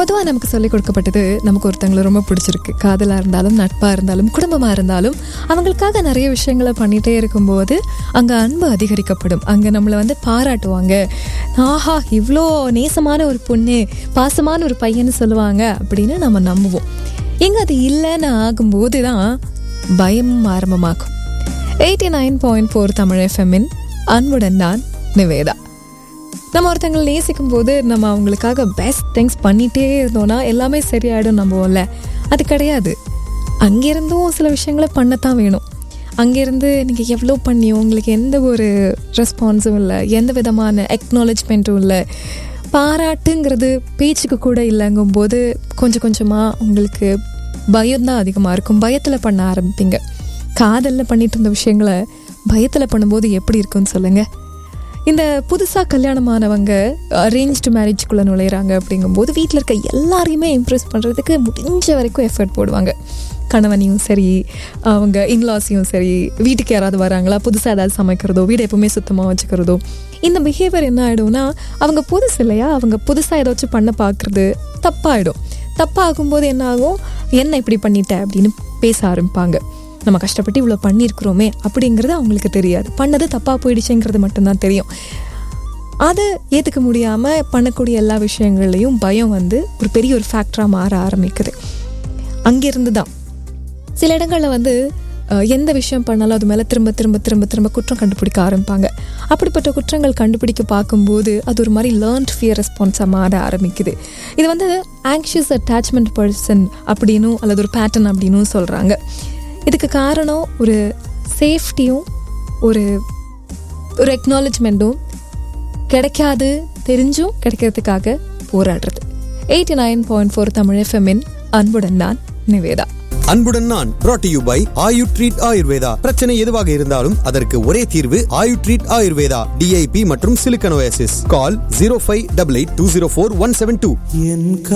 பொதுவாக நமக்கு சொல்லிக் கொடுக்கப்பட்டது நமக்கு ஒருத்தங்களை ரொம்ப பிடிச்சிருக்கு காதலாக இருந்தாலும் நட்பாக இருந்தாலும் குடும்பமாக இருந்தாலும் அவங்களுக்காக நிறைய விஷயங்களை பண்ணிகிட்டே இருக்கும்போது அங்கே அன்பு அதிகரிக்கப்படும் அங்கே நம்மளை வந்து பாராட்டுவாங்க ஆஹா இவ்வளோ நேசமான ஒரு பொண்ணு பாசமான ஒரு பையன்னு சொல்லுவாங்க அப்படின்னு நம்ம நம்புவோம் எங்க அது இல்லைன்னு ஆகும்போது தான் பயமும் ஆரம்பமாகும் eighty nine point four Tamil எஃப்எம்மின் அன்புடன் நான் நிவேதா நம்ம ஒருத்தங்களை நேசிக்கும் போது நம்ம அவங்களுக்காக பெஸ்ட் திங்ஸ் பண்ணிகிட்டே இருந்தோம்னா எல்லாமே சரியாயிடும் நம்புவோம்ல அது கிடையாது அங்கேருந்தும் சில விஷயங்களை பண்ணத்தான் வேணும் அங்கேருந்து நீங்கள் எவ்வளோ பண்ணியும் உங்களுக்கு எந்த ஒரு ரெஸ்பான்ஸும் இல்லை எந்த விதமான அக்னாலஜ்மெண்ட்டும் இல்லை பாராட்டுங்கிறது பேச்சுக்கு கூட இல்லைங்கும்போது கொஞ்சம் கொஞ்சமாக உங்களுக்கு பயம்தான் அதிகமாக இருக்கும் பயத்தில் பண்ண ஆரம்பிப்பீங்க காதலில் பண்ணிட்டு இருந்த விஷயங்களை பயத்தில் பண்ணும்போது எப்படி இருக்குன்னு சொல்லுங்கள் இந்த புதுசாக கல்யாணமானவங்க அரேஞ்ச்டு மேரேஜ்குள்ளே நுழையிறாங்க அப்படிங்கும்போது வீட்டில் இருக்க எல்லாரையுமே இம்ப்ரெஸ் பண்ணுறதுக்கு முடிஞ்ச வரைக்கும் எஃபர்ட் போடுவாங்க கணவனையும் சரி அவங்க இன்லாஸையும் சரி வீட்டுக்கு யாராவது வராங்களா புதுசாக ஏதாவது சமைக்கிறதோ வீடு எப்பவுமே சுத்தமாக வச்சுக்கிறதோ இந்த பிஹேவியர் என்ன ஆகிடும்னா அவங்க புதுசு இல்லையா அவங்க புதுசாக ஏதாச்சும் பண்ண பார்க்குறது தப்பாயிடும் தப்பாகும்போது என்ன ஆகும் என்ன இப்படி பண்ணிட்ட அப்படின்னு பேச ஆரம்பிப்பாங்க நம்ம கஷ்டப்பட்டு இவ்வளோ பண்ணியிருக்கிறோமே அப்படிங்கிறது அவங்களுக்கு தெரியாது பண்ணது தப்பாக போயிடுச்சுங்கிறது மட்டும்தான் தெரியும் அதை ஏற்றுக்க முடியாமல் பண்ணக்கூடிய எல்லா விஷயங்கள்லையும் பயம் வந்து ஒரு பெரிய ஒரு ஃபேக்டராக மாற ஆரம்பிக்குது அங்கேருந்து தான் சில இடங்களில் வந்து அஹ், எந்த விஷயம் பண்ணாலும் அது மேலே திரும்ப திரும்ப திரும்ப திரும்ப குற்றம் கண்டுபிடிக்க ஆரம்பிப்பாங்க அப்படிப்பட்ட குற்றங்கள் கண்டுபிடிக்க பார்க்கும்போது அது ஒரு மாதிரி லேர்ன்ட் ஃபியர் ரெஸ்பான்ஸாக மாற ஆரம்பிக்குது இது வந்து ஆங்ஷியஸ் அட்டாச்மெண்ட் பர்சன் அப்படின்னும் அல்லது ஒரு பேட்டர்ன் அப்படின்னும் சொல்கிறாங்க இதுக்கு காரணம் ஒரு சேஃப்டியும் ஒரு ஒரு எக்னாலஜ்மெண்ட்டும் கிடைக்காது தெரிஞ்சும் கிடைக்கிறதுக்காக போராடுறது eighty nine point four Tamil எஃப்எம்மின் அன்புடன் நான் நிவேதா அன்புடன் நான் brought to you by Ayu treat Ayurveda பிரச்சனை எதுவாக இருந்தாலும் அதற்கு ஒரே தீர்வு ஆயு ட்ரீட் ஆயுர்வேதா டிஐபி மற்றும் சிலிக்கனோசிஸ் call zero five double eight two zero four one seven two